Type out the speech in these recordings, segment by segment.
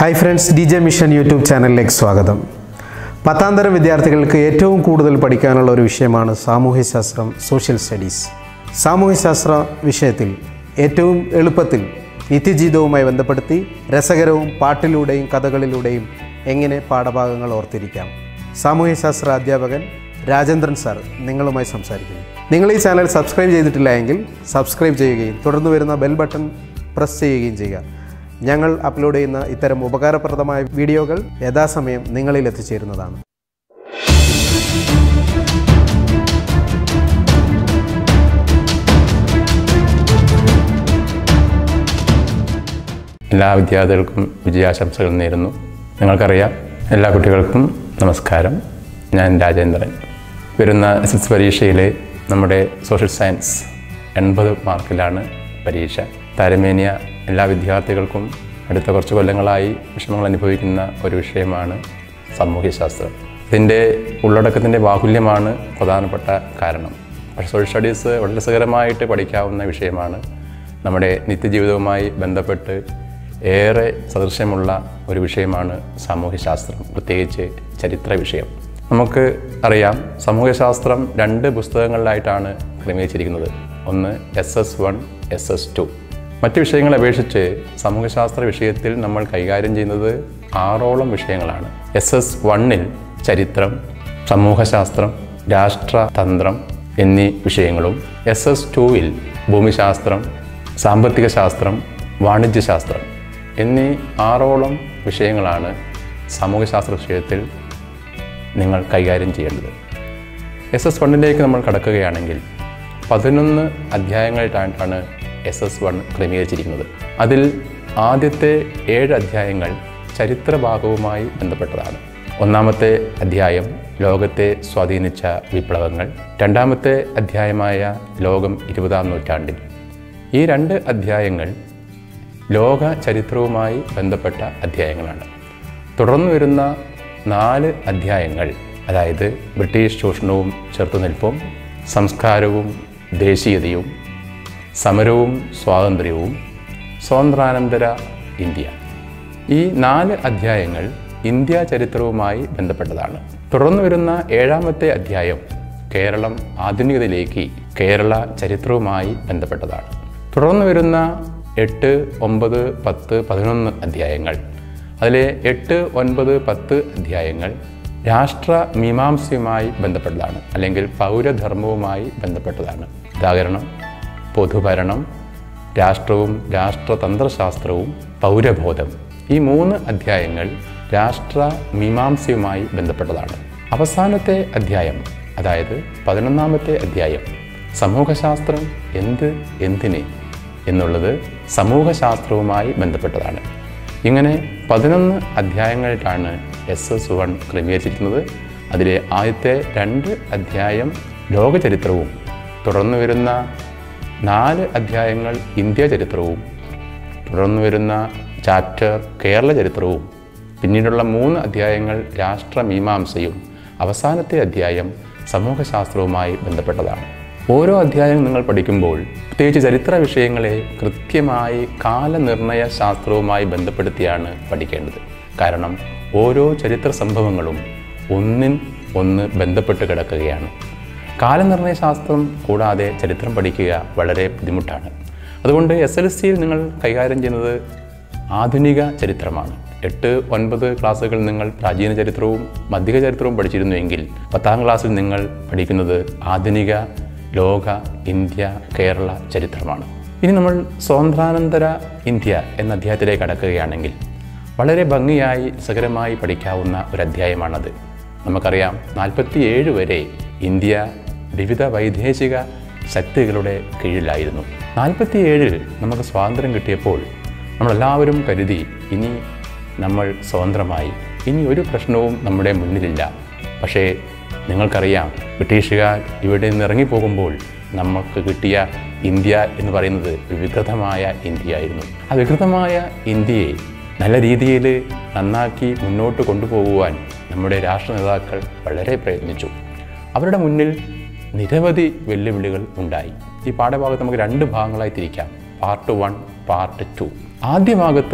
hi friends D J mission YouTube ചാനലിലേക്ക് സ്വാഗതം പത്താം തരം വിദ്യാർത്ഥികൾക്ക് ഏറ്റവും കൂടുതൽ പഠിക്കാനുള്ള ഒരു വിഷയമാണ് സാമൂഹ്യശാസ്ത്രം സോഷ്യൽ സ്റ്റഡീസ് സാമൂഹ്യശാസ്ത്ര വിഷയത്തിൽ ഏറ്റവും എളുപ്പത്തിൽ നിത്യജീവിതവുമായി ബന്ധപ്പെടുത്തി രസകരവും പാട്ടിലൂടെയും കഥകളിലൂടെയും എങ്ങനെ പാഠഭാഗങ്ങൾ ഓർത്തിരിക്കാം സാമൂഹ്യശാസ്ത്ര അധ്യാപകൻ രാജേന്ദ്രൻ സാർ നിങ്ങളുമായി സംസാരിക്കുന്നു നിങ്ങൾ ഈ ചാനൽ സബ്സ്ക്രൈബ് ചെയ്തിട്ടില്ല എങ്കിൽ സബ്സ്ക്രൈബ് ചെയ്യുകയും തുടർന്ന് വരുന്ന ബെൽ ബട്ടൺ പ്രസ് ചെയ്യുകയും ചെയ്യുക ഞങ്ങൾ അപ്ലോഡ് ചെയ്യുന്ന ഇത്തരം ഉപകാരപ്രദമായ വീഡിയോകൾ യഥാസമയം നിങ്ങളിൽ എത്തിച്ചേരുന്നതാണ് എല്ലാ വിദ്യാർത്ഥികൾക്കും വിജയാശംസകൾ നേരുന്നു നിങ്ങൾക്കറിയാം എല്ലാ കുട്ടികൾക്കും നമസ്കാരം ഞാൻ രാജേന്ദ്രൻ വരുന്ന എസ് എസ് പരീക്ഷയിലെ നമ്മുടെ സോഷ്യൽ സയൻസ് എൺപത് മാർക്കിലാണ് പരീക്ഷ താരമേനിയ എല്ലാ വിദ്യാർത്ഥികൾക്കും അടുത്ത കുറച്ച് കൊല്ലങ്ങളായി വിഷമങ്ങൾ അനുഭവിക്കുന്ന ഒരു വിഷയമാണ് സാമൂഹ്യശാസ്ത്രം ഇതിൻ്റെ ഉള്ളടക്കത്തിൻ്റെ ബാഹുല്യമാണ് പ്രധാനപ്പെട്ട കാരണം പക്ഷേ സോഷ്യൽ സ്റ്റഡീസ് വളരെ രസകരമായിട്ട് പഠിക്കാവുന്ന വിഷയമാണ് നമ്മുടെ നിത്യജീവിതവുമായി ബന്ധപ്പെട്ട് ഏറെ സദൃശ്യമുള്ള ഒരു വിഷയമാണ് സാമൂഹ്യശാസ്ത്രം പ്രത്യേകിച്ച് ചരിത്ര വിഷയം നമുക്ക് അറിയാം സാമൂഹ്യശാസ്ത്രം രണ്ട് പുസ്തകങ്ങളിലായിട്ടാണ് ക്രമീകരിച്ചിരിക്കുന്നത് ഒന്ന് S S one S S two മറ്റ് വിഷയങ്ങളെ അപേക്ഷിച്ച് സാമൂഹ്യശാസ്ത്ര വിഷയത്തിൽ നമ്മൾ കൈകാര്യം ചെയ്യുന്നത് ആറോളം വിഷയങ്ങളാണ് എസ് എസ് വണ്ണിൽ ചരിത്രം സമൂഹശാസ്ത്രം രാഷ്ട്രതന്ത്രം എന്നീ വിഷയങ്ങളും എസ് എസ് ടുവിൽ ഭൂമിശാസ്ത്രം സാമ്പത്തിക ശാസ്ത്രം വാണിജ്യശാസ്ത്രം എന്നീ ആറോളം വിഷയങ്ങളാണ് സാമൂഹ്യശാസ്ത്ര വിഷയത്തിൽ നിങ്ങൾ കൈകാര്യം ചെയ്യേണ്ടത് എസ് എസ് വണ്ണിലേക്ക് നമ്മൾ കടക്കുകയാണെങ്കിൽ പതിനൊന്ന് അധ്യായങ്ങളായിട്ടാണ് എസ് എസ് വൺ ക്രമീകരിച്ചിരിക്കുന്നത് അതിൽ ആദ്യത്തെ ഏഴ് അധ്യായങ്ങൾ ചരിത്ര ഭാഗവുമായി ബന്ധപ്പെട്ടതാണ് ഒന്നാമത്തെ അധ്യായം ലോകത്തെ സ്വാധീനിച്ച വിപ്ലവങ്ങൾ രണ്ടാമത്തെ അധ്യായമായ ലോകം ഇരുപതാം നൂറ്റാണ്ടിൽ ഈ രണ്ട് അധ്യായങ്ങൾ ലോക ചരിത്രവുമായി ബന്ധപ്പെട്ട അധ്യായങ്ങളാണ് തുടർന്ന് വരുന്ന നാല് അധ്യായങ്ങൾ അതായത് ബ്രിട്ടീഷ് ചൂഷണവും ചെറുത്തുനിൽപ്പും സംസ്കാരവും ദേശീയതയും സമരവും സ്വാതന്ത്ര്യവും സ്വാതന്ത്ര്യാനന്തര ഇന്ത്യ ഈ നാല് അധ്യായങ്ങൾ ഇന്ത്യ ചരിത്രവുമായി ബന്ധപ്പെട്ടതാണ് തുടർന്ന് വരുന്ന ഏഴാമത്തെ അധ്യായം കേരളം ആധുനികതയിലേക്ക് കേരള ചരിത്രവുമായി ബന്ധപ്പെട്ടതാണ് തുടർന്ന് വരുന്ന എട്ട് ഒമ്പത് പത്ത് പതിനൊന്ന് അധ്യായങ്ങൾ അതിലെ എട്ട് ഒൻപത് പത്ത് അധ്യായങ്ങൾ രാഷ്ട്ര മീമാംസയുമായി ബന്ധപ്പെട്ടതാണ് അല്ലെങ്കിൽ പൗരധർമ്മവുമായി ബന്ധപ്പെട്ടതാണ് ഉദാഹരണം പൊതുഭരണം രാഷ്ട്രവും രാഷ്ട്രതന്ത്രശാസ്ത്രവും പൗരബോധം ഈ മൂന്ന് അധ്യായങ്ങൾ രാഷ്ട്ര മീമാംസയുമായി ബന്ധപ്പെട്ടതാണ് അവസാനത്തെ അധ്യായം അതായത് പതിനൊന്നാമത്തെ അധ്യായം സമൂഹശാസ്ത്രം എന്ത് എന്തിന് എന്നുള്ളത് സമൂഹശാസ്ത്രവുമായി ബന്ധപ്പെട്ടതാണ് ഇങ്ങനെ പതിനൊന്ന് അധ്യായങ്ങളായിട്ടാണ് എസ് എസ് വൺ ക്രമീകരിച്ചിരിക്കുന്നത് അതിലെ ആദ്യത്തെ രണ്ട് അധ്യായം ലോകചരിത്രവും തുടർന്ന് വരുന്ന നാല് അധ്യായങ്ങൾ ഇന്ത്യ ചരിത്രവും തുടർന്ന് വരുന്ന ചാപ്റ്റർ കേരള ചരിത്രവും പിന്നീടുള്ള മൂന്ന് അധ്യായങ്ങൾ രാഷ്ട്രമീമാംസയും അവസാനത്തെ അധ്യായം സമൂഹശാസ്ത്രവുമായി ബന്ധപ്പെട്ടതാണ് ഓരോ അധ്യായം നിങ്ങൾ പഠിക്കുമ്പോൾ പ്രത്യേകിച്ച് ചരിത്ര വിഷയങ്ങളെ കൃത്യമായി കാലനിർണയ ശാസ്ത്രവുമായി ബന്ധപ്പെടുത്തിയാണ് പഠിക്കേണ്ടത് കാരണം ഓരോ ചരിത്ര സംഭവങ്ങളും ഒന്നിൻ ഒന്ന് ബന്ധപ്പെട്ട് കിടക്കുകയാണ് കാലനിർണയ ശാസ്ത്രം കൂടാതെ ചരിത്രം പഠിക്കുക വളരെ ബുദ്ധിമുട്ടാണ് അതുകൊണ്ട് എസ് എൽ സിയിൽ നിങ്ങൾ കൈകാര്യം ചെയ്യുന്നത് ആധുനിക ചരിത്രമാണ് എട്ട് ഒൻപത് ക്ലാസ്സുകൾ നിങ്ങൾ പ്രാചീന ചരിത്രവും മധ്യക ചരിത്രവും പഠിച്ചിരുന്നുവെങ്കിൽ പത്താം ക്ലാസ്സിൽ നിങ്ങൾ പഠിക്കുന്നത് ആധുനിക ലോക ഇന്ത്യ കേരള ചരിത്രമാണ് ഇനി നമ്മൾ സ്വാതന്ത്ര്യാനന്തര ഇന്ത്യ എന്ന അധ്യായത്തിലേക്ക് കടക്കുകയാണെങ്കിൽ വളരെ ഭംഗിയായി രസകരമായി പഠിക്കാവുന്ന ഒരു അധ്യായമാണത് നമുക്കറിയാം നാൽപ്പത്തിയേഴ് വരെ ഇന്ത്യ വിവിധ വൈദേശിക ശക്തികളുടെ കീഴിലായിരുന്നു നാൽപ്പത്തിയേഴിൽ നമുക്ക് സ്വാതന്ത്ര്യം കിട്ടിയപ്പോൾ നമ്മളെല്ലാവരും കരുതി ഇനി നമ്മൾ സ്വതന്ത്രമായി ഇനി ഒരു പ്രശ്നവും നമ്മുടെ മുന്നിലില്ല പക്ഷേ നിങ്ങൾക്കറിയാം ബ്രിട്ടീഷുകാർ ഇവിടെ നിന്ന് ഇറങ്ങിപ്പോകുമ്പോൾ നമുക്ക് കിട്ടിയ ഇന്ത്യ എന്ന് പറയുന്നത് ഒരു വികൃതമായ ഇന്ത്യയായിരുന്നു ആ വികൃതമായ ഇന്ത്യയെ നല്ല രീതിയിൽ നന്നാക്കി മുന്നോട്ട് കൊണ്ടുപോകുവാൻ നമ്മുടെ രാഷ്ട്ര നേതാക്കൾ വളരെ പ്രയത്നിച്ചു അവരുടെ മുന്നിൽ നിരവധി വെല്ലുവിളികൾ ഉണ്ടായി ഈ പാഠഭാഗത്ത് നമുക്ക് രണ്ട് ഭാഗങ്ങളായി തിരിക്കാം പാർട്ട് വൺ പാർട്ട് ടു ആദ്യ ഭാഗത്ത്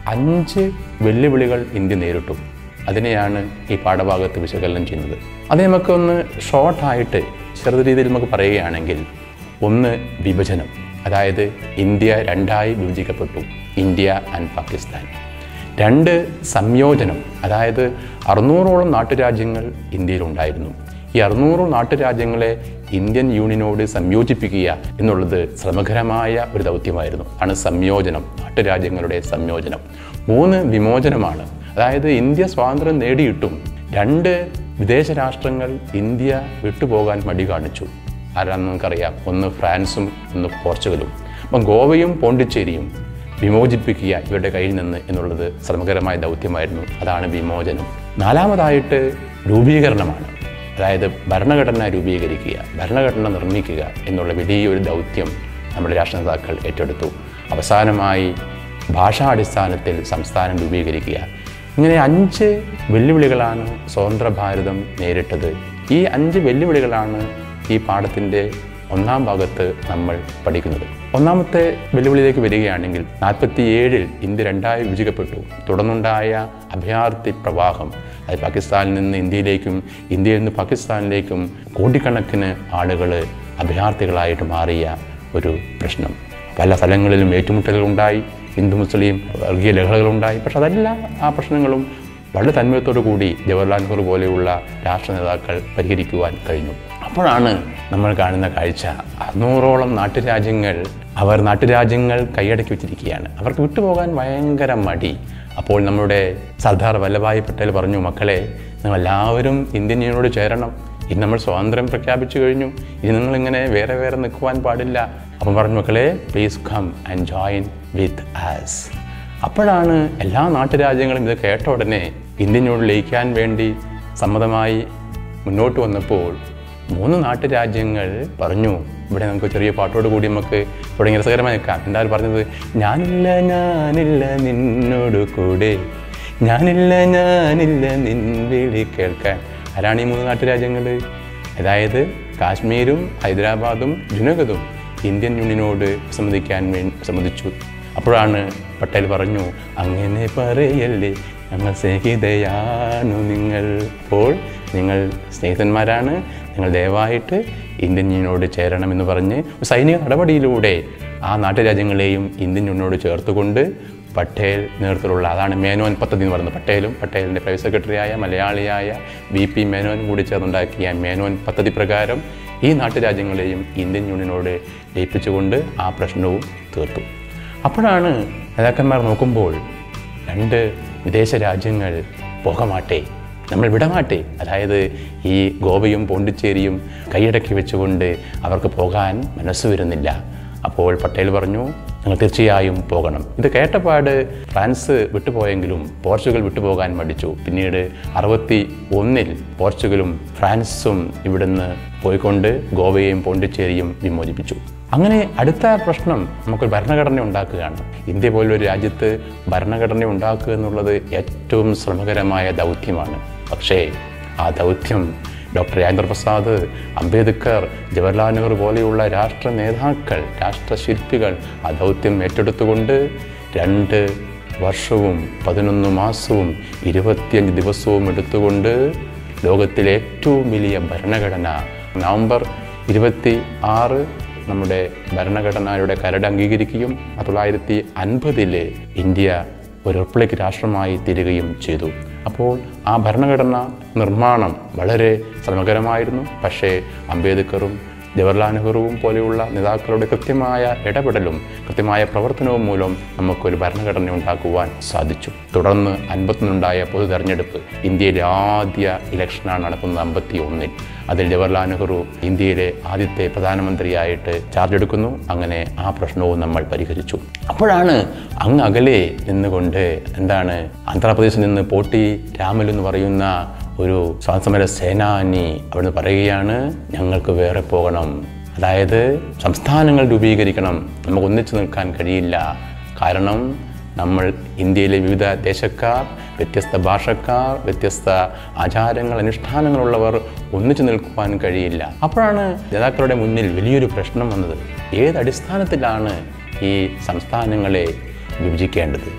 അഞ്ച് വെല്ലുവിളികൾ ഇന്ത്യ നേരിട്ടു അതിനെയാണ് ഈ പാഠഭാഗത്ത് വിശകലനം ചെയ്യുന്നത് അത് നമുക്കൊന്ന് ഷോർട്ടായിട്ട് ചെറുത് രീതിയിൽ നമുക്ക് പറയുകയാണെങ്കിൽ ഒന്ന് വിഭജനം അതായത് ഇന്ത്യ രണ്ടായി വിഭജിക്കപ്പെട്ടു ഇന്ത്യ ആൻഡ് പാകിസ്ഥാൻ രണ്ട് സംയോജനം അതായത് അറുന്നൂറോളം നാട്ടുരാജ്യങ്ങൾ ഇന്ത്യയിലുണ്ടായിരുന്നു ഈ അറുന്നൂറ് നാട്ടുരാജ്യങ്ങളെ ഇന്ത്യൻ യൂണിയനോട് സംയോജിപ്പിക്കുക എന്നുള്ളത് ശ്രമകരമായ ഒരു ദൗത്യമായിരുന്നു ആണ് സംയോജനം നാട്ടുരാജ്യങ്ങളുടെ സംയോജനം മൂന്ന് വിമോചനമാണ് അതായത് ഇന്ത്യ സ്വാതന്ത്ര്യം നേടിയിട്ടും രണ്ട് വിദേശ രാഷ്ട്രങ്ങൾ ഇന്ത്യ വിട്ടുപോകാൻ മടി കാണിച്ചു ആരാണെന്ന് നമുക്കറിയാം ഒന്ന് ഫ്രാൻസും ഒന്ന് പോർച്ചുഗലും അപ്പം ഗോവയും പോണ്ടിച്ചേരിയും വിമോചിപ്പിക്കുക ഇവരുടെ കയ്യിൽ നിന്ന് എന്നുള്ളത് ശ്രമകരമായ ദൗത്യമായിരുന്നു അതാണ് വിമോചനം നാലാമതായിട്ട് രൂപീകരണമാണ് അതായത് ഭരണഘടന രൂപീകരിക്കുക ഭരണഘടന നിർമ്മിക്കുക എന്നുള്ള വലിയൊരു ദൗത്യം നമ്മുടെ രാഷ്ട്ര നേതാക്കൾ ഏറ്റെടുത്തു അവസാനമായി ഭാഷാടിസ്ഥാനത്തിൽ സംസ്ഥാനം രൂപീകരിക്കുക ഇങ്ങനെ അഞ്ച് വെല്ലുവിളികളാണ് സ്വതന്ത്ര ഭാരതം നേരിട്ടത് ഈ അഞ്ച് വെല്ലുവിളികളാണ് ഈ പാഠത്തിൻ്റെ ഒന്നാം ഭാഗത്ത് നമ്മൾ പഠിക്കുന്നത് ഒന്നാമത്തെ വെല്ലുവിളിയിലേക്ക് വരികയാണെങ്കിൽ നാൽപ്പത്തി ഏഴിൽ ഇന്ത്യ രണ്ടായി വിഭജിക്കപ്പെട്ടു തുടർന്നുണ്ടായ അഭയാർത്ഥി പ്രവാഹം അത് പാകിസ്ഥാനിൽ നിന്ന് ഇന്ത്യയിലേക്കും ഇന്ത്യയിൽ നിന്ന് പാകിസ്ഥാനിലേക്കും കോടിക്കണക്കിന് ആളുകൾ അഭയാർത്ഥികളായിട്ട് മാറിയ ഒരു പ്രശ്നം പല സ്ഥലങ്ങളിലും ഏറ്റുമുട്ടലുകളുണ്ടായി ഹിന്ദു മുസ്ലിം വർഗീയ ലഹളകളുണ്ടായി പക്ഷെ അതല്ല ആ പ്രശ്നങ്ങളും വളരെ തന്മയത്തോടു കൂടി ജവഹർലാൽ നെഹ്റു പോലെയുള്ള രാഷ്ട്ര നേതാക്കൾ പരിഹരിക്കുവാൻ കഴിഞ്ഞു അപ്പോഴാണ് നമ്മൾ കാണുന്ന കാഴ്ച അറുന്നൂറോളം നാട്ടുരാജ്യങ്ങൾ അവർ നാട്ടുരാജ്യങ്ങൾ കൈയടക്കി വെച്ചിരിക്കുകയാണ് അവർക്ക് വിട്ടുപോകാൻ ഭയങ്കര മടി അപ്പോൾ നമ്മുടെ സർദാർ വല്ലഭായ് പട്ടേൽ പറഞ്ഞു മക്കളെ നിങ്ങൾ എല്ലാവരും ഇന്ത്യൻ യൂണിയനോട് ചേരണം ഇനി നമ്മൾ സ്വാതന്ത്ര്യം പ്രഖ്യാപിച്ചു കഴിഞ്ഞു ഇനി നിങ്ങളിങ്ങനെ വേറെ വേറെ നിൽക്കുവാൻ പാടില്ല അപ്പം പറഞ്ഞു മക്കളെ please come and join with us അപ്പോഴാണ് എല്ലാ നാട്ടുരാജ്യങ്ങളും ഇത് കേട്ട ഉടനെ ഇന്ത്യനോട് ലയിക്കാൻ വേണ്ടി സമ്മതമായി മുന്നോട്ട് വന്നപ്പോൾ മൂന്ന് നാട്ടുരാജ്യങ്ങൾ പറഞ്ഞു ഇവിടെ നമുക്ക് ചെറിയ പാട്ടോട് കൂടി നമുക്ക് തുടങ്ങി രസകരമായി നിൽക്കാം എന്തായാലും പറഞ്ഞത് ഞാനില്ല ഞാനില്ല നിന്നോട് കൂടെ ഞാനില്ല ഞാനില്ല നിൻ വിളി കേൾക്കാൻ ആരാണ് ഈ മൂന്ന് നാട്ടുരാജ്യങ്ങൾ അതായത് കാശ്മീരും ഹൈദരാബാദും ജുനഗതും ഇന്ത്യൻ യൂണിയനോട് സമ്മതിക്കാൻ വേണ്ടി സമ്മതിച്ചു അപ്പോഴാണ് പട്ടേൽ പറഞ്ഞു അങ്ങനെ പറയല്ലേ ഞങ്ങൾ സ്നേഹിതയാണു നിങ്ങൾ അപ്പോൾ നിങ്ങൾ സ്നേഹിതന്മാരാണ് നിങ്ങൾ ദയവായിട്ട് ഇന്ത്യൻ യൂണിയനോട് ചേരണമെന്ന് പറഞ്ഞ് ഒരു സൈനിക നടപടിയിലൂടെ ആ നാട്ടുരാജ്യങ്ങളെയും ഇന്ത്യൻ യൂണിയനോട് ചേർത്തുകൊണ്ട് പട്ടേൽ നേതൃത്വത്തിലുള്ള അതാണ് മേനോൻ പദ്ധതി എന്ന് പറയുന്നത് പട്ടേലും പട്ടേലിൻ്റെ പ്രൈവറ്റ് സെക്രട്ടറിയായ മലയാളിയായ വി പി മേനോനും കൂടി ചേർന്നുണ്ടാക്കിയ മേനോൻ പദ്ധതി പ്രകാരം ഈ നാട്ടുരാജ്യങ്ങളെയും ഇന്ത്യൻ യൂണിയനോട് ലയിപ്പിച്ചുകൊണ്ട് ആ പ്രശ്നവും തീർത്തു അപ്പോഴാണ് നേതാക്കന്മാർ നോക്കുമ്പോൾ രണ്ട് വിദേശ രാജ്യങ്ങൾ പോകമാട്ടെ നമ്മൾ വിടമാട്ടെ അതായത് ഈ ഗോവയും പോണ്ടിച്ചേരിയും കൈയടക്കി വെച്ചുകൊണ്ട് അവർക്ക് പോകാൻ മനസ്സ് വരുന്നില്ല അപ്പോൾ പട്ടേൽ പറഞ്ഞു നിങ്ങൾ തീർച്ചയായും പോകണം ഇത് കേട്ടപാട് ഫ്രാൻസ് വിട്ടുപോയെങ്കിലും പോർച്ചുഗൽ വിട്ടുപോകാൻ മടിച്ചു പിന്നീട് അറുപത്തി ഒന്നിൽ പോർച്ചുഗലും ഫ്രാൻസും ഇവിടുന്ന് പോയിക്കൊണ്ട് ഗോവയെയും പോണ്ടിച്ചേരിയും വിമോചിപ്പിച്ചു അങ്ങനെ അടുത്ത പ്രശ്നം നമുക്ക് ഭരണഘടന ഉണ്ടാക്കുകയാണ് ഇന്ത്യ പോലൊരു രാജ്യത്ത് ഭരണഘടന ഉണ്ടാക്കുക എന്നുള്ളത് ഏറ്റവും ശ്രമകരമായ ദൗത്യമാണ് പക്ഷേ ആ ദൗത്യം ഡോക്ടർ രാജേന്ദ്ര പ്രസാദ് അംബേദ്കർ ജവഹർലാൽ നെഹ്റു പോലെയുള്ള രാഷ്ട്ര നേതാക്കൾ രാഷ്ട്രശില്പികൾ ആ ദൗത്യം ഏറ്റെടുത്തുകൊണ്ട് രണ്ട് വർഷവും പതിനൊന്ന് മാസവും ഇരുപത്തിയഞ്ച് ദിവസവും എടുത്തുകൊണ്ട് ലോകത്തിലെ ഏറ്റവും വലിയ ഭരണഘടന നവംബർ ഇരുപത്തി ആറ് നമ്മുടെ ഭരണഘടനയുടെ കരട് അംഗീകരിക്കുകയും ആയിരത്തി തൊള്ളായിരത്തി അൻപതിൽ ഇന്ത്യ ഒരു റിപ്പബ്ലിക് രാഷ്ട്രമായി തീരുകയും ചെയ്തു അപ്പോൾ ആ ഭരണഘടന നിർമ്മാണം വളരെ ശ്രമകരമായിരുന്നു പക്ഷേ അംബേദ്കറും ജവഹർലാൽ നെഹ്റുവും പോലെയുള്ള നേതാക്കളുടെ കൃത്യമായ ഇടപെടലും കൃത്യമായ പ്രവർത്തനവും മൂലം നമുക്കൊരു ഭരണഘടന ഉണ്ടാക്കുവാൻ സാധിച്ചു തുടർന്ന് അൻപത്തിനുണ്ടായ പൊതു തെരഞ്ഞെടുപ്പ് ഇന്ത്യയിലെ ആദ്യ ഇലക്ഷനാണ് നടക്കുന്നത് അമ്പത്തി ഒന്നിൽ അതിൽ ജവഹർലാൽ നെഹ്റു ഇന്ത്യയിലെ ആദ്യത്തെ പ്രധാനമന്ത്രിയായിട്ട് ചാർജ് എടുക്കുന്നു അങ്ങനെ ആ പ്രശ്നവും നമ്മൾ പരിഹരിച്ചു അപ്പോഴാണ് അങ്ങ് അകലെ നിന്നുകൊണ്ട് എന്താണ് ആന്ധ്രാപ്രദേശിൽ നിന്ന് പോട്ടി രാമൽ എന്ന് പറയുന്ന ഒരു സ്വാതന്ത്ര്യ സേനാനി അവിടുന്ന് പറയുകയാണ് ഞങ്ങൾക്ക് വേറെ പോകണം അതായത് സംസ്ഥാനങ്ങൾ രൂപീകരിക്കണം നമുക്ക് ഒന്നിച്ചു നിൽക്കാൻ കഴിയില്ല കാരണം നമ്മൾ ഇന്ത്യയിലെ വിവിധ ദേശക്കാർ വ്യത്യസ്ത ഭാഷക്കാർ വ്യത്യസ്ത ആചാരങ്ങൾ അനുഷ്ഠാനങ്ങളുള്ളവർ ഒന്നിച്ചു നിൽക്കുവാൻ കഴിയില്ല അപ്പോഴാണ് നേതാക്കളുടെ മുന്നിൽ വലിയൊരു പ്രശ്നം വന്നത് ഏത് അടിസ്ഥാനത്തിലാണ് ഈ സംസ്ഥാനങ്ങളെ വിഭജിക്കേണ്ടത്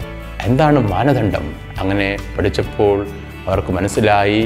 എന്താണ് മാനദണ്ഡം അങ്ങനെ പഠിച്ചപ്പോൾ അവർക്ക് മനസ്സിലായി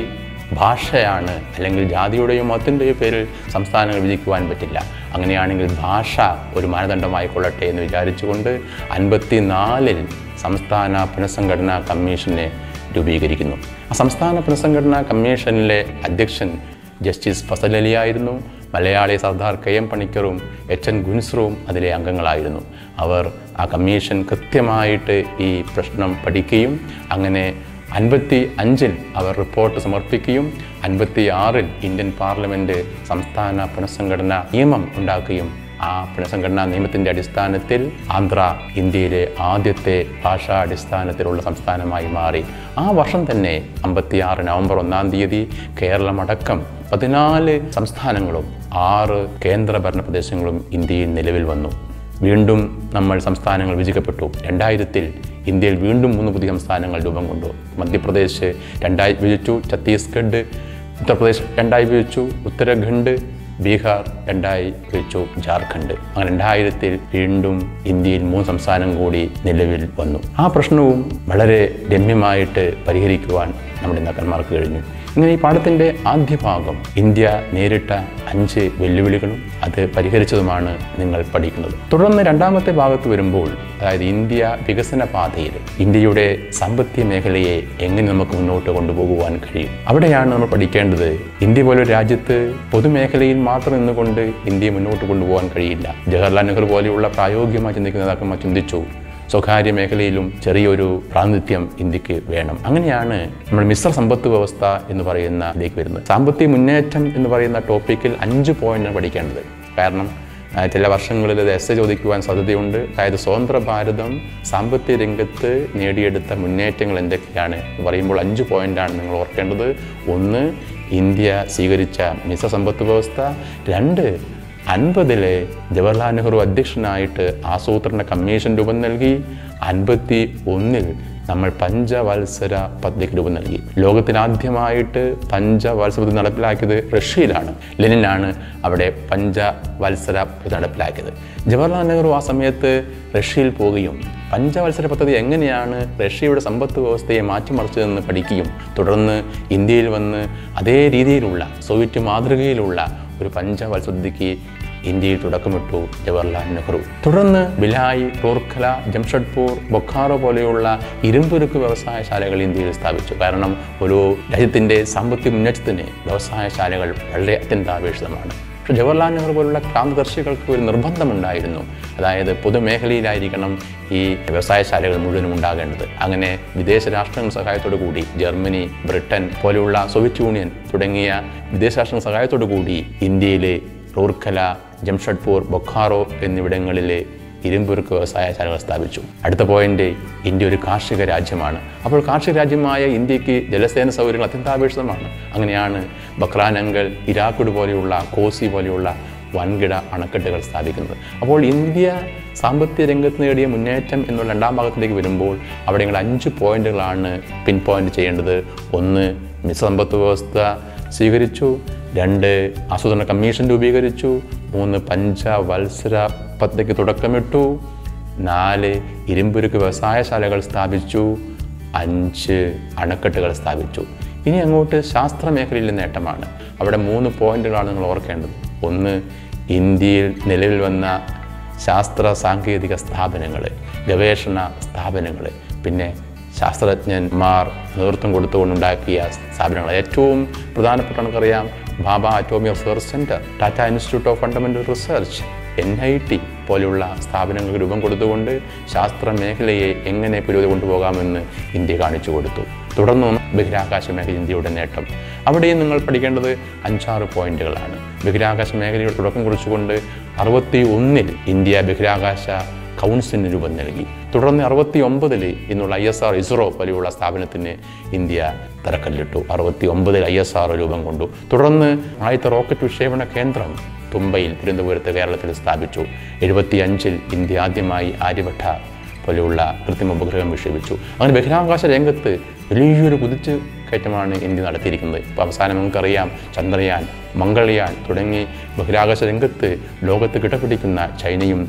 ഭാഷയാണ് അല്ലെങ്കിൽ ജാതിയുടെയോ മതത്തിൻ്റെയോ പേരിൽ സംസ്ഥാനങ്ങൾ വിധിക്കുവാൻ പറ്റില്ല അങ്ങനെയാണെങ്കിൽ ഭാഷ ഒരു മാനദണ്ഡമായി കൊള്ളട്ടെ എന്ന് വിചാരിച്ചുകൊണ്ട് അൻപത്തി നാലിൽ സംസ്ഥാന പുനഃസംഘടനാ കമ്മീഷനെ രൂപീകരിക്കുന്നു ആ സംസ്ഥാന പുനഃസംഘടനാ കമ്മീഷനിലെ അധ്യക്ഷൻ ജസ്റ്റിസ് ഫസൽ അലി ആയിരുന്നു മലയാളി സർദാർ കെ എം പണിക്കറും എച്ച് എൻ ഗുൻസ്റുവും അതിലെ അംഗങ്ങളായിരുന്നു അവർ ആ കമ്മീഷൻ കൃത്യമായിട്ട് ഈ പ്രശ്നം പഠിക്കുകയും അങ്ങനെ അൻപത്തി അഞ്ചിൽ അവർ റിപ്പോർട്ട് സമർപ്പിക്കുകയും അൻപത്തി ആറിൽ ഇന്ത്യൻ പാർലമെൻറ്റ് സംസ്ഥാന പുനഃസംഘടനാ നിയമം ഉണ്ടാക്കുകയും ആ പുനഃസംഘടനാ നിയമത്തിൻ്റെ അടിസ്ഥാനത്തിൽ ആന്ധ്ര ഇന്ത്യയിലെ ആദ്യത്തെ ഭാഷാ അടിസ്ഥാനത്തിലുള്ള സംസ്ഥാനമായി മാറി ആ വർഷം തന്നെ അമ്പത്തിയാറ് നവംബർ ഒന്നാം തീയതി കേരളമടക്കം പതിനാല് സംസ്ഥാനങ്ങളും ആറ് കേന്ദ്രഭരണ പ്രദേശങ്ങളും ഇന്ത്യയിൽ നിലവിൽ വന്നു വീണ്ടും നമ്മൾ സംസ്ഥാനങ്ങൾ വിഭജിക്കപ്പെട്ടു രണ്ടായിരത്തിൽ ഇന്ത്യയിൽ വീണ്ടും മൂന്ന് പുതിയ സംസ്ഥാനങ്ങൾ രൂപം കൊണ്ടു മധ്യപ്രദേശ് രണ്ടായി വിഭജിച്ചു ഛത്തീസ്ഗഡ് ഉത്തർപ്രദേശ് രണ്ടായി വിഭജിച്ചു ഉത്തരാഖണ്ഡ് ബീഹാർ രണ്ടായി വിഭജിച്ചു ജാർഖണ്ഡ് അങ്ങനെ രണ്ടായിരത്തിൽ വീണ്ടും ഇന്ത്യയിൽ മൂന്ന് സംസ്ഥാനം കൂടി നിലവിൽ വന്നു ആ പ്രശ്നവും വളരെ രമ്യമായിട്ട് പരിഹരിക്കുവാൻ നമ്മുടെ നേതാക്കന്മാർക്ക് കഴിഞ്ഞു ഇങ്ങനെ ഈ പാഠത്തിൻ്റെ ആദ്യ ഭാഗം ഇന്ത്യ നേരിട്ട അഞ്ച് വെല്ലുവിളികളും അത് പരിഹരിച്ചതുമാണ് നിങ്ങൾ പഠിക്കുന്നത് തുടർന്ന് രണ്ടാമത്തെ ഭാഗത്ത് വരുമ്പോൾ അതായത് ഇന്ത്യ വികസന പാതയിൽ ഇന്ത്യയുടെ സാമ്പത്തിക മേഖലയെ എങ്ങനെ നമുക്ക് മുന്നോട്ട് കൊണ്ടുപോകുവാൻ കഴിയും അവിടെയാണ് നമ്മൾ പഠിക്കേണ്ടത് ഇന്ത്യ പോലൊരു രാജ്യത്ത് പൊതുമേഖലയിൽ മാത്രം നിന്നുകൊണ്ട് ഇന്ത്യയെ മുന്നോട്ട് കൊണ്ടുപോകാൻ കഴിയില്ല ജവഹർലാൽ നെഹ്റു പോലെയുള്ള പ്രായോഗികമായി ചിന്തിക്കുന്ന നേതാക്കന്മാർ ചിന്തിച്ചു സ്വകാര്യ മേഖലയിലും ചെറിയൊരു പ്രാതിനിധ്യം ഇന്ത്യക്ക് വേണം അങ്ങനെയാണ് നമ്മൾ മിശ്ര സമ്പത്ത് വ്യവസ്ഥ എന്ന് പറയുന്ന ഇതിലേക്ക് വരുന്നത് സാമ്പത്തിക മുന്നേറ്റം എന്ന് പറയുന്ന ടോപ്പിക്കിൽ അഞ്ച് പോയിന്റാണ് പഠിക്കേണ്ടത് കാരണം ആ, ചില വർഷങ്ങളിൽ ഇത് എസ് എ ചോദിക്കുവാൻ സാധ്യതയുണ്ട് അതായത് സ്വതന്ത്ര ഭാരതം സാമ്പത്തിക രംഗത്ത് നേടിയെടുത്ത മുന്നേറ്റങ്ങൾ എന്തൊക്കെയാണ് എന്ന് പറയുമ്പോൾ അഞ്ച് പോയിന്റാണ് നിങ്ങൾ ഓർക്കേണ്ടത് ഒന്ന് ഇന്ത്യ സ്വീകരിച്ച മിശ്ര സമ്പത്ത് വ്യവസ്ഥ രണ്ട് അൻപതിലെ ജവഹർലാൽ നെഹ്റു അധ്യക്ഷനായിട്ട് ആസൂത്രണ കമ്മീഷൻ രൂപം നൽകി അൻപത്തി ഒന്നിൽ നമ്മൾ പഞ്ചവത്സര പദ്ധതിക്ക് രൂപം നൽകി ലോകത്തിനാദ്യമായിട്ട് പഞ്ചവത്സര പദ്ധതി നടപ്പിലാക്കിയത് റഷ്യയിലാണ് ലെനിനാണ് അവിടെ പഞ്ചവത്സര പദ്ധതി നടപ്പിലാക്കിയത് ജവഹർലാൽ നെഹ്റു ആ സമയത്ത് റഷ്യയിൽ പോവുകയും പഞ്ചവത്സര പദ്ധതി എങ്ങനെയാണ് റഷ്യയുടെ സമ്പത്ത് വ്യവസ്ഥയെ മാറ്റിമറിച്ചതെന്ന് പഠിക്കുകയും തുടർന്ന് ഇന്ത്യയിൽ വന്ന് അതേ രീതിയിലുള്ള സോവിയറ്റ് മാതൃകയിലുള്ള ഒരു പഞ്ചവത്സര പദ്ധതിക്ക് ഇന്ത്യയിൽ തുടക്കമിട്ടു ജവഹർലാൽ നെഹ്റു തുടർന്ന് ബിലായി റൂർഖല ജംഷഡ്പൂർ ബൊക്കാറോ പോലെയുള്ള ഇരുമ്പുരുക്ക് വ്യവസായശാലകൾ ഇന്ത്യയിൽ സ്ഥാപിച്ചു കാരണം ഒരു രാജ്യത്തിൻ്റെ സാമ്പത്തിക മുന്നേറ്റത്തിന് വ്യവസായശാലകൾ വളരെ അത്യന്താപേക്ഷിതമാണ് പക്ഷേ ജവഹർലാൽ നെഹ്റു പോലുള്ള ക്രാന്തദർശികൾക്ക് ഒരു നിർബന്ധമുണ്ടായിരുന്നു അതായത് പൊതുമേഖലയിലായിരിക്കണം ഈ വ്യവസായശാലകൾ മുഴുവനും ഉണ്ടാകേണ്ടത് അങ്ങനെ വിദേശ രാഷ്ട്രങ്ങളുടെ സഹായത്തോടു കൂടി ജർമ്മനി ബ്രിട്ടൻ പോലെയുള്ള സോവിയറ്റ് യൂണിയൻ തുടങ്ങിയ വിദേശ രാഷ്ട്രങ്ങളുടെ സഹായത്തോടു കൂടി ഇന്ത്യയിലെ റൂർഖല ജംഷഡ്പൂർ ബൊക്കാറോ എന്നിവിടങ്ങളിലെ ഇരുമ്പുരുക്ക് വ്യവസായശാലകൾ സ്ഥാപിച്ചു അടുത്ത പോയിന്റ് ഇന്ത്യ ഒരു കാർഷിക രാജ്യമാണ് അപ്പോൾ കാർഷിക രാജ്യമായ ഇന്ത്യക്ക് ജലസേന സൗകര്യങ്ങൾ അത്യന്താപേക്ഷിതമാണ് അങ്ങനെയാണ് ബക്രാനങ്കൽ ഇരാക്കുഡ് പോലെയുള്ള കോസി പോലെയുള്ള വൻകിട അണക്കെട്ടുകൾ സ്ഥാപിക്കുന്നത് അപ്പോൾ ഇന്ത്യ സാമ്പത്തിക രംഗത്ത് നേടിയ മുന്നേറ്റം എന്നുള്ള രണ്ടാം ഭാഗത്തിലേക്ക് വരുമ്പോൾ അവിടെ നിങ്ങൾ അഞ്ച് പോയിന്റുകളാണ് പിൻ പോയിന്റ് ചെയ്യേണ്ടത് ഒന്ന് മിശ്രസമ്പത്ത് വ്യവസ്ഥ സ്വീകരിച്ചു രണ്ട് ആസൂത്രണ കമ്മീഷൻ രൂപീകരിച്ചു മൂന്ന് പഞ്ചവത്സര പദ്ധതിക്ക് തുടക്കമിട്ടു നാല് ഇരുമ്പുരുക്ക് വ്യവസായശാലകൾ സ്ഥാപിച്ചു അഞ്ച് അണക്കെട്ടുകൾ സ്ഥാപിച്ചു ഇനി അങ്ങോട്ട് ശാസ്ത്ര മേഖലയിലെ നേട്ടമാണ് അവിടെ മൂന്ന് പോയിന്റുകളാണ് നിങ്ങൾ ഓർക്കേണ്ടത് ഒന്ന് ഇന്ത്യയിൽ നിലവിൽ വന്ന ശാസ്ത്ര സാങ്കേതിക സ്ഥാപനങ്ങൾ ഗവേഷണ സ്ഥാപനങ്ങൾ പിന്നെ ശാസ്ത്രജ്ഞന്മാർ നേതൃത്വം കൊടുത്തുകൊണ്ടുണ്ടാക്കിയ സ്ഥാപനങ്ങൾ ഏറ്റവും പ്രധാനപ്പെട്ട നമുക്കറിയാം Bhabha atomic research centre Tata institute of fundamental research N I T പോലെയുള്ള സ്ഥാപനങ്ങൾക്ക് രൂപം കൊടുത്തുകൊണ്ട് ശാസ്ത്ര മേഖലയെ എങ്ങനെ പുരോഗതി കൊണ്ടുപോകാമെന്ന് ഇന്ത്യ കാണിച്ചു കൊടുത്തു തുടർന്നും ബഹിരാകാശ മേഖല ഇന്ത്യയുടെ നേട്ടം അവിടെയും നിങ്ങൾ പഠിക്കേണ്ടത് അഞ്ചാറ് പോയിന്റുകളാണ് ബഹിരാകാശ മേഖലയുടെ തുടക്കം കുറിച്ചുകൊണ്ട് അറുപത്തി ഒന്നിൽ ഇന്ത്യ ബഹിരാകാശ കൗൺസിലിന് രൂപം നൽകി തുടർന്ന് അറുപത്തി ഒമ്പതിൽ ഇന്നുള്ള ഐ എസ് ആർ ഇസ്രോ പോലെയുള്ള സ്ഥാപനത്തിന് ഇന്ത്യ തറക്കല്ലിട്ടു അറുപത്തി ഒമ്പതിൽ ഐ എസ് ആർ രൂപം കൊണ്ടു തുടർന്ന് ആദ്യത്തെ റോക്കറ്റ് വിക്ഷേപണ കേന്ദ്രം തുമ്പയിൽ തിരുവനന്തപുരത്ത് കേരളത്തിൽ സ്ഥാപിച്ചു എഴുപത്തി അഞ്ചിൽ ഇന്ത്യ ആദ്യമായി ആര്യഭട്ട പോലെയുള്ള കൃത്രിമ ഉപഗ്രഹം വിക്ഷേപിച്ചു അങ്ങനെ ബഹിരാകാശ രംഗത്ത് വലിയൊരു കുതിച്ച് കയറ്റമാണ് ഇന്ത്യ നടത്തിയിരിക്കുന്നത് ഇപ്പോൾ അവസാനം നമുക്കറിയാം ചന്ദ്രയാൻ മംഗളയാൻ തുടങ്ങി ബഹിരാകാശ രംഗത്ത് ലോകത്ത് കിടപിടിക്കുന്ന ചൈനയും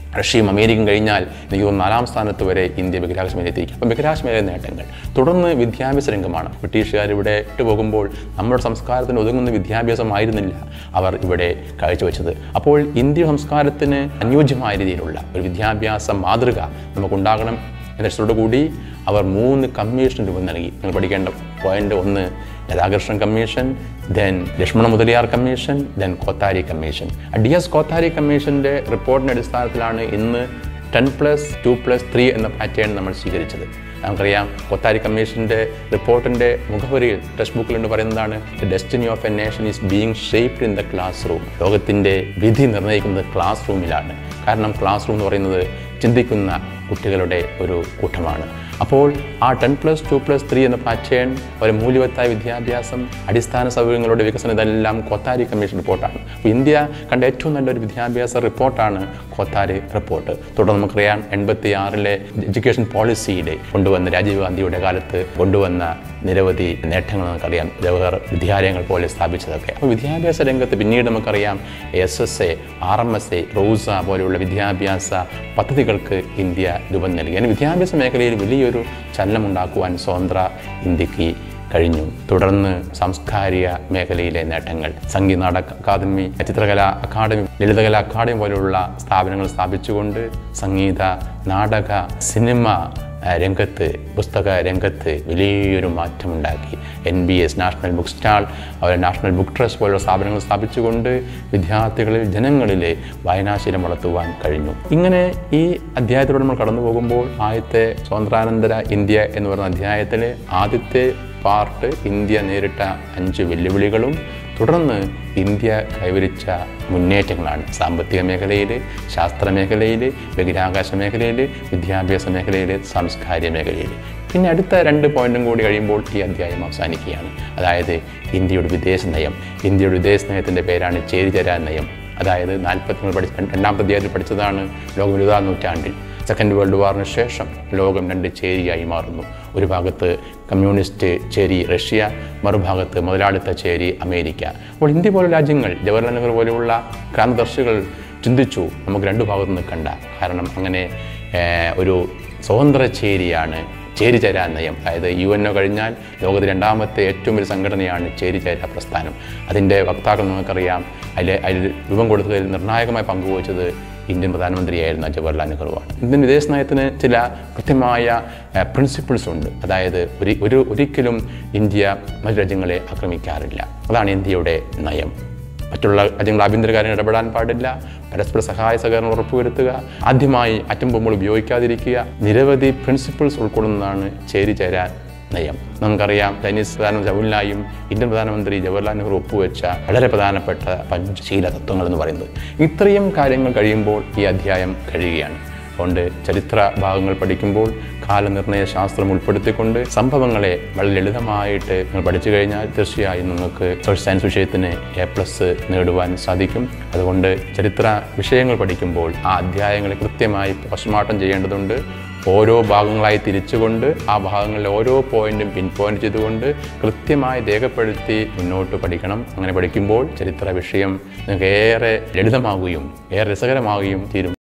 റഷ്യയും അമേരിക്കയും കഴിഞ്ഞാൽ എനിക്ക് തോന്നുന്നു നാലാം സ്ഥാനത്ത് വരെ ഇന്ത്യ ബഹിരാകാശ മേഖലയിൽ എത്തിയിരിക്കും അപ്പം ബഹിരാകാശ മേഖലയിലെ നേട്ടങ്ങൾ തുടർന്ന് വിദ്യാഭ്യാസ രംഗമാണ് ബ്രിട്ടീഷുകാർ ഇവിടെ ഇട്ട് പോകുമ്പോൾ നമ്മുടെ സംസ്കാരത്തിന് ഒതുങ്ങുന്ന വിദ്യാഭ്യാസമായിരുന്നില്ല അവർ ഇവിടെ കാഴ്ചവെച്ചത് അപ്പോൾ ഇന്ത്യ സംസ്കാരത്തിന് അനുയോജ്യമായ രീതിയിലുള്ള ഒരു വിദ്യാഭ്യാസ മാതൃക നമുക്കുണ്ടാകണം എന്ന ലക്ഷ്യത്തോടു കൂടി അവർ മൂന്ന് കമ്മീഷൻ രൂപം നൽകി നിങ്ങൾ പഠിക്കേണ്ട പോയിന്റ് ഒന്ന് Radhakrishnan commission then Lakshmana Mudaliar commission then Kothari commission D S Kothari കമ്മീഷൻ്റെ റിപ്പോർട്ടിൻ്റെ അടിസ്ഥാനത്തിലാണ് ഇന്ന് ten plus two plus three എന്ന പാറ്റേൺ നമ്മൾ സ്വീകരിച്ചത് നമുക്കറിയാം കൊത്താരി കമ്മീഷൻ്റെ റിപ്പോർട്ടിൻ്റെ മുഖവരിയിൽ ടെക്സ്റ്റ് ബുക്കിൽ എന്ന് പറയുന്നതാണ് the destiny of a nation is being shaped in the classroom ലോകത്തിൻ്റെ വിധി നിർണ്ണയിക്കുന്നത് ക്ലാസ് റൂമിലാണ് കാരണം ക്ലാസ് റൂം എന്ന് പറയുന്നത് ചിന്തിക്കുന്ന കുട്ടികളുടെ ഒരു കൂട്ടമാണ് അപ്പോൾ ആ ten plus two plus three എന്ന പാറ്റേൺ ഒരു മൂല്യവത്തായ വിദ്യാഭ്യാസം അടിസ്ഥാന സൗകര്യങ്ങളുടെ വികസനം ഇതെല്ലാം കൊത്താരി കമ്മീഷൻ റിപ്പോർട്ടാണ് അപ്പോൾ ഇന്ത്യ കണ്ട ഏറ്റവും നല്ലൊരു വിദ്യാഭ്യാസ റിപ്പോർട്ടാണ് കൊത്താരി റിപ്പോർട്ട് തുടർന്ന് നമുക്കറിയാം എൺപത്തി ആറിലെ എഡ്യൂക്കേഷൻ പോളിസിയുടെ കൊണ്ടുവന്ന രാജീവ് ഗാന്ധിയുടെ കാലത്ത് കൊണ്ടുവന്ന നിരവധി നേട്ടങ്ങൾ നമുക്കറിയാം ജവഹർ വിദ്യാലയങ്ങൾ പോലെ സ്ഥാപിച്ചതൊക്കെ അപ്പോൾ വിദ്യാഭ്യാസ രംഗത്ത് പിന്നീട് നമുക്കറിയാം S S A R M S A RUSA പോലെയുള്ള വിദ്യാഭ്യാസ പദ്ധതികൾക്ക് ഇന്ത്യ രൂപം നൽകി അങ്ങനെ വിദ്യാഭ്യാസ മേഖലയിൽ വലിയൊരു ചലനമുണ്ടാക്കുവാൻ സ്വതന്ത്ര ഇന്ത്യക്ക് കഴിഞ്ഞു തുടർന്ന് സാംസ്കാരിക മേഖലയിലെ നേട്ടങ്ങൾ സംഗീത നാടക അക്കാദമി ചിത്രകലാ അക്കാദമി ലളിതകലാ അക്കാദമി പോലെയുള്ള സ്ഥാപനങ്ങൾ സ്ഥാപിച്ചുകൊണ്ട് സംഗീത നാടക സിനിമ ആ, രംഗത്ത് പുസ്തക രംഗത്ത് വലിയൊരു മാറ്റമുണ്ടാക്കി N B S national book stall അതുപോലെ നാഷണൽ ബുക്ക് ട്രസ്റ്റ് പോലുള്ള സ്ഥാപനങ്ങൾ സ്ഥാപിച്ചുകൊണ്ട് വിദ്യാർത്ഥികളിൽ ജനങ്ങളിൽ വായനാശീലം വളർത്തുവാൻ കഴിഞ്ഞു ഇങ്ങനെ ഈ അധ്യായത്തിലൂടെ നമ്മൾ കടന്നു പോകുമ്പോൾ ആദ്യത്തെ സ്വാതന്ത്ര്യാനന്തര ഇന്ത്യ എന്ന് പറയുന്ന അധ്യായത്തിൽ ആദ്യത്തെ പാർട്ട് ഇന്ത്യ നേരിട്ട അഞ്ച് വെല്ലുവിളികളും തുടർന്ന് ഇന്ത്യ കൈവരിച്ച മുന്നേറ്റങ്ങളാണ് സാമ്പത്തിക മേഖലയിൽ ശാസ്ത്ര മേഖലയിൽ ബഹിരാകാശ മേഖലയിൽ വിദ്യാഭ്യാസ മേഖലയിൽ സാംസ്കാരിക മേഖലയിൽ പിന്നെ അടുത്ത രണ്ട് പോയിന്റും കൂടി കഴിയുമ്പോൾ ഈ അധ്യായം അവസാനിക്കുകയാണ് അതായത് ഇന്ത്യയുടെ വിദേശ നയം ഇന്ത്യയുടെ വിദേശ നയത്തിൻ്റെ പേരാണ് ചേരിചേരാ നയം അതായത് നാൽപ്പത്തി പഠിച്ച രണ്ടാമത്തെ അധ്യായത്തിൽ പഠിച്ചതാണ് ലോകം ഇരുപതാം നൂറ്റാണ്ടിൽ സെക്കൻഡ് വേൾഡ് വാറിന് ശേഷം ലോകം രണ്ട് ചേരിയായി മാറുന്നു ഒരു ഭാഗത്ത് കമ്മ്യൂണിസ്റ്റ് ചേരി റഷ്യ മറുഭാഗത്ത് മുതലാളിത്ത ചേരി അമേരിക്ക അപ്പോൾ ഇന്ത്യ പോലുള്ള രാജ്യങ്ങൾ ജവഹർലാൽ നെഹ്റു പോലെയുള്ള ക്രാന്തദർശികൾ ചിന്തിച്ചു നമുക്ക് രണ്ടു ഭാഗത്ത് നിൽക്കണ്ട കാരണം അങ്ങനെ ഏഹ്, ഒരു സ്വതന്ത്ര ചേരിയാണ് ചേരിചേരാ നയം അതായത് യു എൻ ഒ കഴിഞ്ഞാൽ ലോകത്ത് രണ്ടാമത്തെ ഏറ്റവും വലിയ സംഘടനയാണ് ചേരിചേരാ പ്രസ്ഥാനം അതിൻ്റെ വക്താക്കൾ നമുക്കറിയാം അതിൽ അതിൽ രൂപം കൊടുത്തതിൽ നിർണായകമായി പങ്കുവച്ചത് ഇന്ത്യൻ പ്രധാനമന്ത്രിയായിരുന്ന ജവഹർലാൽ നെഹ്റുവാണ് ഇന്ത്യൻ വിദേശ നയത്തിന് ചില കൃത്യമായ പ്രിൻസിപ്പിൾസ് ഉണ്ട് അതായത് ഒരു ഒരു ഒരിക്കലും ഇന്ത്യ മറ്റു രാജ്യങ്ങളെ ആക്രമിക്കാറില്ല അതാണ് ഇന്ത്യയുടെ നയം മറ്റുള്ള രാജ്യങ്ങൾ ആഭ്യന്തര കാര്യങ്ങൾ ഇടപെടാൻ പാടില്ല പരസ്പര സഹായ സഹകരണം ഉറപ്പുവരുത്തുക ആദ്യമായി അറ്റം ബോംബുകൾ ഉപയോഗിക്കാതിരിക്കുക നിരവധി പ്രിൻസിപ്പിൾസ് ഉൾക്കൊള്ളുന്നതാണ് ചേരി ചേരാൻ നയം നമുക്കറിയാം ചൈനീസ് പ്രധാനമന്ത്രി ജവഹർലാലും ഇന്ത്യൻ പ്രധാനമന്ത്രി ജവഹർലാൽ നെഹ്റു ഒപ്പുവെച്ച വളരെ പ്രധാനപ്പെട്ട പഞ്ചശീല തത്വങ്ങൾ എന്ന് പറയുന്നത് ഇത്രയും കാര്യങ്ങൾ കഴിയുമ്പോൾ ഈ അധ്യായം കഴിയുകയാണ് അതുകൊണ്ട് ചരിത്ര ഭാഗങ്ങൾ പഠിക്കുമ്പോൾ കാലനിർണയ ശാസ്ത്രം ഉൾപ്പെടുത്തിക്കൊണ്ട് സംഭവങ്ങളെ വളരെ ലളിതമായിട്ട് നിങ്ങൾ പഠിച്ചു കഴിഞ്ഞാൽ തീർച്ചയായും നിങ്ങൾക്ക് സോഷ്യൽ സയൻസ് വിഷയത്തിന് എ പ്ലസ് നേടുവാൻ സാധിക്കും അതുകൊണ്ട് ചരിത്ര വിഷയങ്ങൾ പഠിക്കുമ്പോൾ ആ അധ്യായങ്ങളെ കൃത്യമായി പോസ്റ്റ്മോർട്ടം ചെയ്യേണ്ടതുണ്ട് ഓരോ ഭാഗങ്ങളായി തിരിച്ചുകൊണ്ട് ആ ഭാഗങ്ങളിലെ ഓരോ പോയിന്റും പിൻ പോയിന്റ് ചെയ്തുകൊണ്ട് കൃത്യമായി രേഖപ്പെടുത്തി മുന്നോട്ട് പഠിക്കണം അങ്ങനെ പഠിക്കുമ്പോൾ ചരിത്ര വിഷയം നിങ്ങൾക്ക് ഏറെ ലളിതമാകുകയും ഏറെ രസകരമാകുകയും തീരും